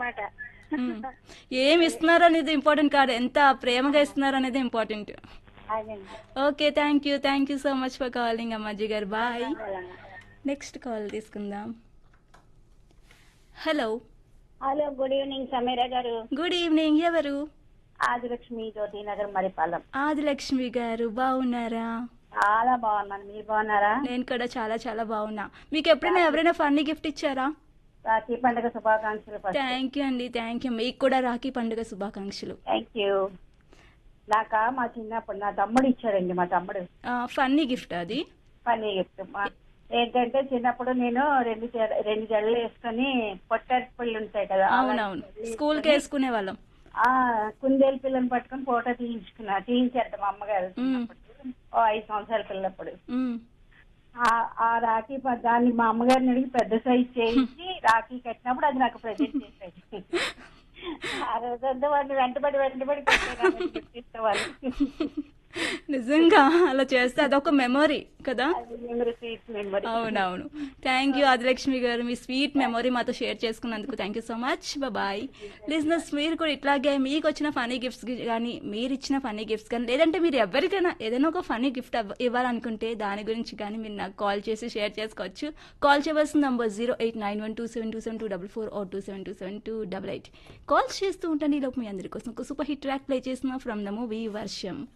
అన్నమాట ఏం ఇస్తున్నారు అనేది ఇంపార్టెంట్ కాదు ఎంత ప్రేమగా ఇస్తున్నారు అనేది ఇంపార్టెంట్ అదండి okay thank you thank you so much for calling Ammaji garu bye next call తీసుకుందాం hello hello good evening Sameera garu good evening ఎవరు ఆదిలక్ష్మి జ్యోతి నగర్ మరిపాలెం ఆదిలక్ష్మి గారు బాగున్నారా చాలా బాగున్నాను మీరు బాగున్నారా నేను కూడా చాలా చాలా బాగున్నా మీకు ఎప్పుడైనా ఎవరైనా ఫన్నీ గిఫ్ట్ ఇచ్చారా రాఖీ పండుగ శుభాకాంక్షలు ఫస్ట్ థ్యాంక్ యూ అండి థ్యాంక్ యూ మీకు కూడా రాఖీ పండుగ శుభాకాంక్షలు థ్యాంక్ యూ నాకా మా చిన్నప్పుడు నా తమ్ముడు ఇచ్చాడండి మా తమ్ముడు ఫన్నీ గిఫ్ట్ అది పని గిఫ్ట్ మా- ఏంటంటే చిన్నప్పుడు నేను రెండు జడ- రెండు జడలు వేసుకొని పొట్టటి పిల్లలు ఉంటాయి కదా అవునవును స్కూల్కి వేసుకునే వాళ్ళం ఆ కుందేలు పిల్లని పట్టుకొని ఫోటో తీయించుకున్నా తీయించారట మా అమ్మగారు చిన్నప్పుడు. ఓ ఐదు సంవత్సరాల పిల్లప్పుడు మ్మ్. ఆ- ఆ రాఖీ ప- దాన్ని మా అమ్మగారిని అడిగి పెద్ద సైజ్ చేయించి రాఖీ కట్టినప్పుడు అది నాకు ప్రజెంట్ చేశాడు ఆ రోజంతా వాడిని వెంటబడి వెంటబడి కొట్టేదాన్ని gift ఇచ్చేవాళ్ళు. నిజంగా అలా చేస్తే అదొక మెమొరీ కదా అది memory, sweet memory. అవునవును థ్యాంక్ యూ ఆదిలక్ష్మి గారు మీ స్వీట్ మెమొరీ మాతో షేర్ చేసుకున్నందుకు thank you so much bye listeners మీరు కూడా ఇట్లాగే మీకు వచ్చిన ఫనీ గిఫ్ట్స్ కానీ మీరు ఇచ్చిన ఫనీ గిఫ్ట్స్ కానీ లేదంటే మీరు ఎవరికైనా ఏదైనా ఒక ఫనీ గిఫ్ట్ ఇవ్వాలనుకుంటే దాని గురించి కానీ మీరు నాకు కాల్ చేసి షేర్ చేసుకోవచ్చు కాల్ చేయవలసిన number zero eight nine one two seven two seven two double four two seven two seven two double eight calls చేస్తూ ఉంటాను ఈలోపు మీ అందరి కోసం ఒక సూపర్ హిట్ ట్రాక్ ప్లే చేసిన ఫ్రమ్ ద మూవీ వర్షం